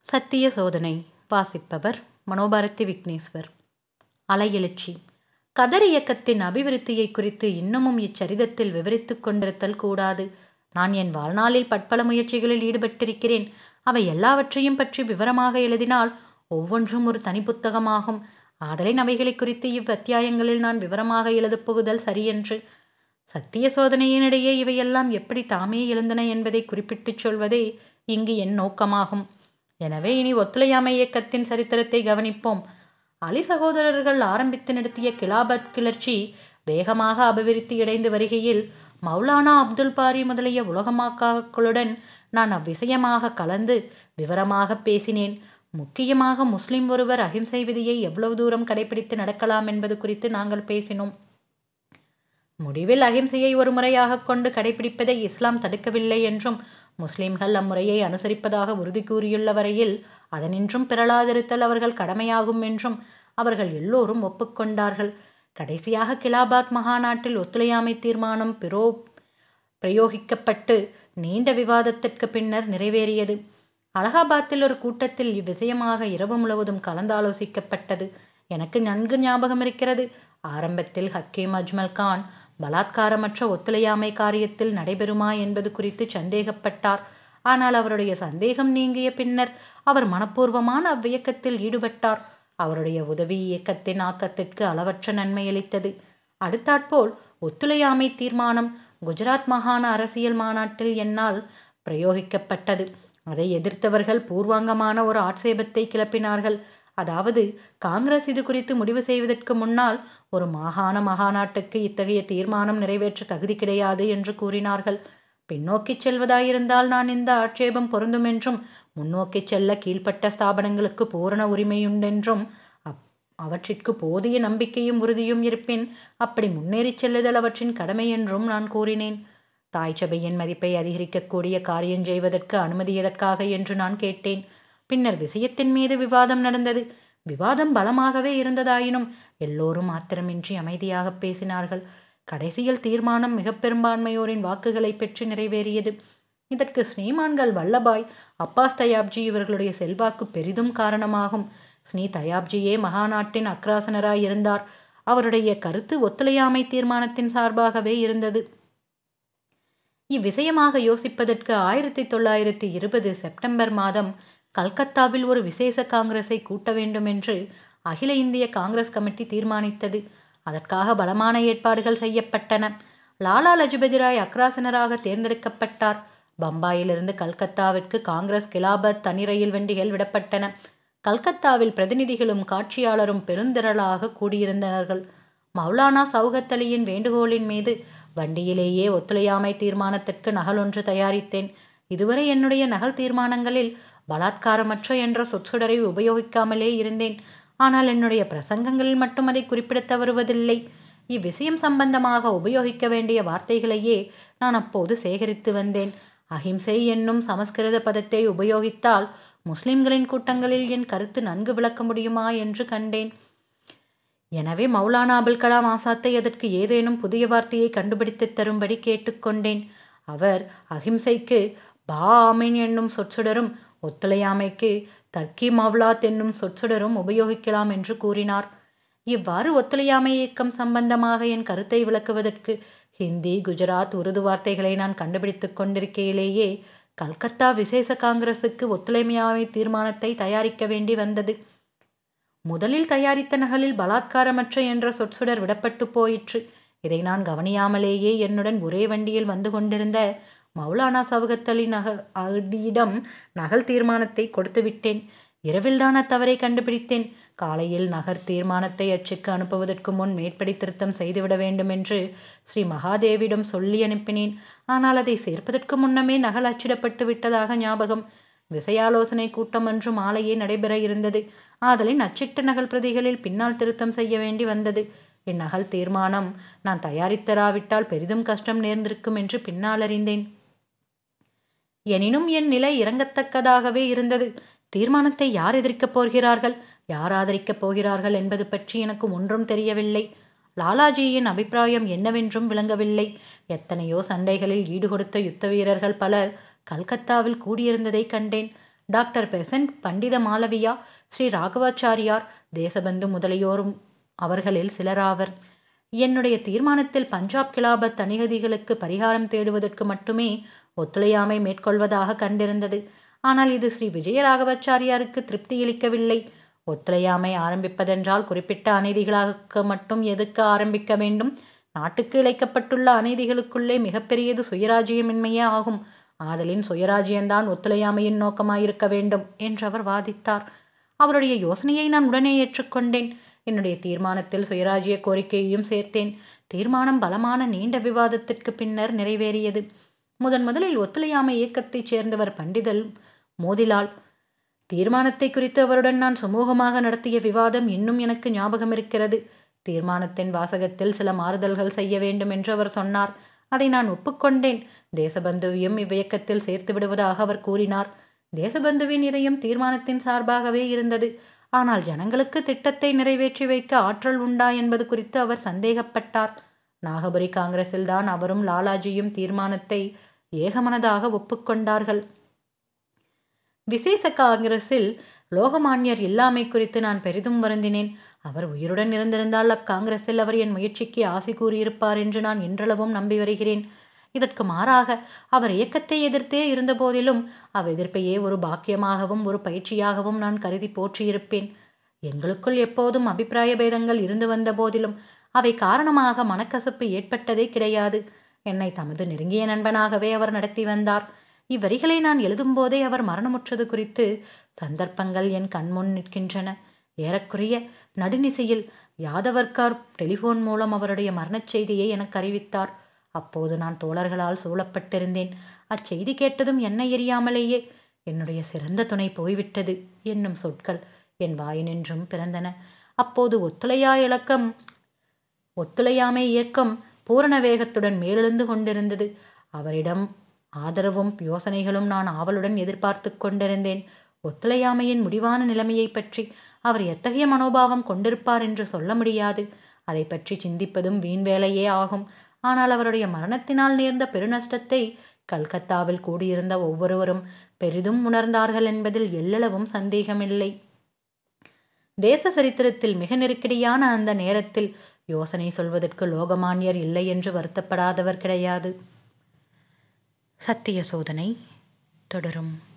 சத்திய சோதனை வாசிப்பவர் மனோபாரதி விக்னேஸ்வர் அலையெழுச்சி கதர் இயக்கத்தின் அபிவிருத்தியை குறித்து இன்னமும் இச்சரிதத்தில் விவரித்துக் கொண்டிருத்தல் கூடாது நான் என் வாழ்நாளில் பற்பல முயற்சிகளில் ஈடுபட்டிருக்கிறேன் அவை எல்லாவற்றையும் பற்றி விவரமாக எழுதினால் ஒவ்வொன்றும் ஒரு தனி புத்தகமாகும் ஆதலின் அவைகளை குறித்து இவ்வத்தியாயங்களில் நான் விவரமாக எழுதப் போகுதல் சரியென்று சத்திய சோதனையினிடையே இவையெல்லாம் எப்படி தாமே எழுந்தன என்பதை குறிப்பிட்டுச் சொல்வதே இங்கு என் நோக்கமாகும் எனவே இனி ஒத்துழையாமை இயக்கத்தின் சரித்திரத்தை கவனிப்போம் அலி சகோதரர்கள் ஆரம்பித்து நடத்திய கிலாபத் கிளர்ச்சி வேகமாக அபிவிருத்தி அடைந்து வருகையில் மௌலானா அப்துல் பாரி முதலிய உலகமாக்காக்களுடன் நான் அவ்விஷயமாக கலந்து விவரமாக பேசினேன் முக்கியமாக முஸ்லிம் ஒருவர் அகிம்சை விதியை எவ்வளவு தூரம் கடைபிடித்து நடக்கலாம் என்பது குறித்து நாங்கள் பேசினோம் முடிவில் அகிம்சையை ஒரு முறையாக கொண்டு கடைபிடிப்பதை இஸ்லாம் தடுக்கவில்லை என்றும் முஸ்லிம்கள் அம்முறையை அனுசரிப்பதாக உறுதி கூறியுள்ள வரையில் அதனின்றும் பிறளாதிருத்தல் அவர்கள் கடமையாகும் என்றும் அவர்கள் எல்லோரும் ஒப்புக்கொண்டார்கள் கடைசியாக கிலாபாத் மகாநாட்டில் ஒத்துழையாமை தீர்மானம் பிரோ பிரயோகிக்கப்பட்டு நீண்ட விவாதத்திற்கு பின்னர் நிறைவேறியது அலகாபாத்தில் ஒரு கூட்டத்தில் இவ்விஷயமாக இரவு முழுவதும் கலந்தாலோசிக்கப்பட்டது எனக்கு நன்கு ஞாபகம் இருக்கிறது ஆரம்பத்தில் ஹக்கீம் அஜ்மல் கான் பலாத்காரமற்ற ஒத்துழையாமை காரியத்தில் நடைபெறுமா என்பது குறித்து சந்தேகப்பட்டார் ஆனால் அவருடைய சந்தேகம் நீங்கிய பின்னர் அவர் மனப்பூர்வமான அவ்வியக்கத்தில் ஈடுபட்டார் அவருடைய உதவி இயக்கத்தின் ஆக்கத்திற்கு அளவற்ற நன்மை அளித்தது அடுத்தாற்போல் ஒத்துழையாமை தீர்மானம் குஜராத் மாகாண அரசியல் மாநாட்டில் என்னால் பிரயோகிக்கப்பட்டது அதை எதிர்த்தவர்கள் பூர்வாங்கமான ஒரு ஆட்சேபத்தை கிளப்பினார்கள் அதாவது காங்கிரஸ் இது குறித்து முடிவு செய்வதற்கு முன்னால் ஒரு மாகாண மகாநாட்டுக்கு இத்தகைய தீர்மானம் நிறைவேற்ற தகுதி கிடையாது என்று கூறினார்கள் பின்னோக்கி செல்வதாயிருந்தால் நான் இந்த ஆட்சேபம் பொருந்தும் என்றும் முன்னோக்கி செல்ல கீழ்ப்பட்ட ஸ்தாபனங்களுக்கு பூரண உரிமையுண்டென்றும் அப் அவற்றிற்கு போதிய நம்பிக்கையும் உறுதியும் இருப்பின் அப்படி முன்னேறிச் செல்லுதல் அவற்றின் கடமை என்றும் நான் கூறினேன் தாய் சபையின் மதிப்பை அதிகரிக்கக்கூடிய காரியம் செய்வதற்கு அனுமதி எதற்காக என்று நான் கேட்டேன் பின்னர் விஷயத்தின் மீது விவாதம் நடந்தது விவாதம் பலமாகவே இருந்ததாயினும் எல்லோரும் ஆத்திரமின்றி அமைதியாக பேசினார்கள் கடைசியில் தீர்மானம் மிக பெரும்பான்மையோரின் வாக்குகளை பெற்று நிறைவேறியது இதற்கு ஸ்ரீமான்கள் வல்லபாய் அப்பாஸ் தயாப்ஜி இவர்களுடைய செல்வாக்கு பெரிதும் காரணமாகும் ஸ்ரீ தயாப்ஜியே மகாநாட்டின் அக்ராசனராய் இருந்தார் அவருடைய கருத்து ஒத்துழையாமை தீர்மானத்தின் சார்பாகவே இருந்தது இவ்விஷயமாக யோசிப்பதற்கு ஆயிரத்தி தொள்ளாயிரத்தி இருபது செப்டம்பர் மாதம் கல்கத்தாவில் ஒரு விசேஷ காங்கிரஸை கூட்ட வேண்டும் என்று அகில இந்திய காங்கிரஸ் கமிட்டி தீர்மானித்தது அதற்காக பலமான ஏற்பாடுகள் செய்யப்பட்டன லாலா லஜபதி ராய் அக்ராசனராக தேர்ந்தெடுக்கப்பட்டார் பம்பாயிலிருந்து கல்கத்தாவிற்கு காங்கிரஸ் கிலாபத் தனி ரயில் வண்டிகள் விடப்பட்டன கல்கத்தாவில் பிரதிநிதிகளும் காட்சியாளரும் பெருந்திரளாக கூடியிருந்தனர்கள் மௌலானா சௌகத் அலியின் வேண்டுகோளின் மீது வண்டியிலேயே ஒத்துழையாமை தீர்மானத்திற்கு நகல் ஒன்று தயாரித்தேன் இதுவரை என்னுடைய நகல் தீர்மானங்களில் பலாத்காரமற்ற என்ற சொற்சுடரை உபயோகிக்காமலே இருந்தேன் ஆனால் என்னுடைய பிரசங்கங்களில் மட்டும் அதை குறிப்பிடத் தவறுவதில்லை இவ்விஷயம் சம்பந்தமாக உபயோகிக்க வேண்டிய வார்த்தைகளையே நான் அப்போது சேகரித்து வந்தேன் அஹிம்சை என்னும் சமஸ்கிருத பதத்தை உபயோகித்தால் முஸ்லிம்களின் கூட்டங்களில் என் கருத்து நன்கு விளக்க முடியுமா என்று கண்டேன் எனவே மௌலானா அபுல் கலாம் ஆசாத்தை அதற்கு ஏதேனும் புதிய வார்த்தையை கண்டுபிடித்து தரும்படி கேட்டுக்கொண்டேன் அவர் அஹிம்சைக்கு பா ஆமீன் என்னும் சொற்சுடரும் ஒத்துழையாமைக்கு தர்க்கி மவ்லாத் என்னும் சொற்சுடரும் உபயோகிக்கலாம் என்று கூறினார் இவ்வாறு ஒத்துழையாமை இயக்கம் சம்பந்தமாக என் கருத்தை விளக்குவதற்கு ஹிந்தி குஜராத் உருது வார்த்தைகளை நான் கண்டுபிடித்து கொண்டிருக்கையிலேயே கல்கத்தா விசேஷ காங்கிரசுக்கு ஒத்துழைமையாமை தீர்மானத்தை தயாரிக்க வேண்டி வந்தது முதலில் தயாரித்த நகலில் பலாத்காரமற்ற என்ற சொற்சுடர் விடப்பட்டு போயிற்று இதை நான் கவனியாமலேயே என்னுடன் ஒரே வண்டியில் வந்து கொண்டிருந்த மௌலானா சவுகத்தலி நக அடியிடம் நகல் தீர்மானத்தை கொடுத்து விட்டேன் இரவில்தான் அத்தவறை கண்டுபிடித்தேன் காலையில் நகர் தீர்மானத்தை அச்சுக்கு அனுப்புவதற்கு முன் மேற்படி திருத்தம் செய்துவிட வேண்டும் என்று ஸ்ரீ மகாதேவிடம் சொல்லி அனுப்பினேன் ஆனால் அதை சேர்ப்பதற்கு முன்னமே நகல் அச்சிடப்பட்டு விட்டதாக ஞாபகம் விசையாலோசனை கூட்டம் ஒன்று மாலையே நடைபெற இருந்தது ஆதலின் அச்சிட்ட நகல் பிரதிகளில் பின்னால் திருத்தம் செய்ய வேண்டி வந்தது இந்நகல் தீர்மானம் நான் தயாரித்தராவிட்டால் பெரிதும் கஷ்டம் நேர்ந்திருக்கும் என்று பின்னால் அறிந்தேன் எனினும் என் நிலை இறங்கத்தக்கதாகவே இருந்தது தீர்மானத்தை யார் எதிர்க்கப் போகிறார்கள் யார் ஆதரிக்கப் போகிறார்கள் என்பது பற்றி எனக்கு ஒன்றும் தெரியவில்லை லாலாஜியின் அபிப்பிராயம் என்னவென்றும் விளங்கவில்லை எத்தனையோ சண்டைகளில் ஈடுகொடுத்த யுத்த வீரர்கள் பலர் கல்கத்தாவில் கூடியிருந்ததை கண்டேன் டாக்டர் பெசன்ட் பண்டித மாளவியா ஸ்ரீ ராகவாச்சாரியார் தேசபந்து முதலியோரும் அவர்களில் சிலராவர் என்னுடைய தீர்மானத்தில் பஞ்சாப் கிலாபத் அணிகதிகளுக்கு பரிகாரம் தேடுவதற்கு மட்டுமே ஒத்துழையாமை மேற்கொள்வதாக கண்டிருந்தது ஆனால் இது ஸ்ரீ விஜயராகவாச்சாரியாருக்கு திருப்தியளிக்கவில்லை ஒத்துழையாமை ஆரம்பிப்பதென்றால் குறிப்பிட்ட அநீதிகளாக மட்டும் எதுக்கு ஆரம்பிக்க வேண்டும் நாட்டுக்கு இழைக்கப்பட்டுள்ள அநீதிகளுக்குள்ளே மிகப்பெரியது சுயராஜ்யமின்மையே ஆகும் ஆதலின் சுயராஜ்யம்தான் ஒத்துழையாமையின் நோக்கமாயிருக்க வேண்டும் என்று அவர் வாதித்தார் அவருடைய யோசனையை நான் உடனே ஏற்றுக்கொண்டேன் என்னுடைய தீர்மானத்தில் சுயராஜ்ய கோரிக்கையையும் சேர்த்தேன் தீர்மானம் பலமான நீண்ட விவாதத்திற்கு பின்னர் நிறைவேறியது முதன் முதலில் ஒத்துழையாமை இயக்கத்தைச் சேர்ந்தவர் பண்டிதல் மோதிலால் தீர்மானத்தை குறித்து அவருடன் நான் சுமூகமாக நடத்திய விவாதம் இன்னும் எனக்கு ஞாபகம் இருக்கிறது தீர்மானத்தின் வாசகத்தில் சில மாறுதல்கள் செய்ய வேண்டும் என்று அவர் சொன்னார் அதை நான் ஒப்புக்கொண்டேன் தேசபந்துவையும் இவ்வியக்கத்தில் சேர்த்து விடுவதாக அவர் கூறினார் தேசபந்துவின் இதயம் தீர்மானத்தின் சார்பாகவே இருந்தது ஆனால் ஜனங்களுக்கு திட்டத்தை நிறைவேற்றி வைக்க ஆற்றல் உண்டா என்பது குறித்து அவர் சந்தேகப்பட்டார் நாகபுரி காங்கிரஸில் தான் அவரும் லாலாஜியும் தீர்மானத்தை ஏகமனதாக ஒப்புக்கொண்டார்கள் விசேஷ காங்கிரஸில் லோகமான்யர் இல்லாமை குறித்து நான் பெரிதும் வருந்தினேன் அவர் உயிருடன் இருந்திருந்தால் அக்காங்கிரஸில் அவர் என் முயற்சிக்கு ஆசை கூறியிருப்பார் என்று நான் இன்றளவும் நம்பி வருகிறேன் இதற்கு மாறாக அவர் இயக்கத்தை எதிர்த்தே இருந்தபோதிலும் அவ்வெதிர்ப்பையே ஒரு பாக்கியமாகவும் ஒரு பயிற்சியாகவும் நான் கருதி போற்றியிருப்பேன் எங்களுக்குள் எப்போதும் அபிப்பிராய பேதங்கள் இருந்து வந்த போதிலும் அவை காரணமாக மனக்கசப்பு ஏற்பட்டதே கிடையாது என்னை தமது நெருங்கிய நண்பனாகவே அவர் நடத்தி வந்தார் இவ்வரிகளை நான் எழுதும்போதே அவர் மரணமுற்றது குறித்து சந்தர்ப்பங்கள் என் கண்முன் நிற்கின்றன ஏறக்குறைய நடுநிசையில் யாதவர்கார் டெலிஃபோன் மூலம் அவருடைய மரணச் செய்தியை எனக்கு அறிவித்தார் அப்போது நான் தோழர்களால் சூழப்பட்டிருந்தேன் அச்செய்தி கேட்டதும் என்னை எரியாமலேயே என்னுடைய சிறந்த துணை போய்விட்டது என்னும் சொற்கள் என் வாயினின்றும் பிறந்தன அப்போது ஒத்துழையா இலக்கம் ஒத்துழையாமை இயக்கம் பூரண வேகத்துடன் மேலெழுந்து கொண்டிருந்தது அவரிடம் ஆதரவும் யோசனைகளும் நான் ஆவலுடன் எதிர்பார்த்து கொண்டிருந்தேன் ஒத்துழையாமையின் முடிவான நிலைமையை பற்றி அவர் எத்தகைய மனோபாவம் கொண்டிருப்பார் என்று சொல்ல முடியாது அதை பற்றி சிந்திப்பதும் வீண் வேலையே ஆகும் ஆனால் அவருடைய மரணத்தினால் நேர்ந்த பெருநஷ்டத்தை கல்கத்தாவில் கூடியிருந்த ஒவ்வொருவரும் பெரிதும் உணர்ந்தார்கள் என்பதில் எல்லளவும் சந்தேகமில்லை தேச சரித்திரத்தில் மிக நெருக்கடியான அந்த நேரத்தில் யோசனை சொல்வதற்கு லோகமானியர் இல்லை என்று வருத்தப்படாதவர் கிடையாது சத்திய சோதனை தொடரும்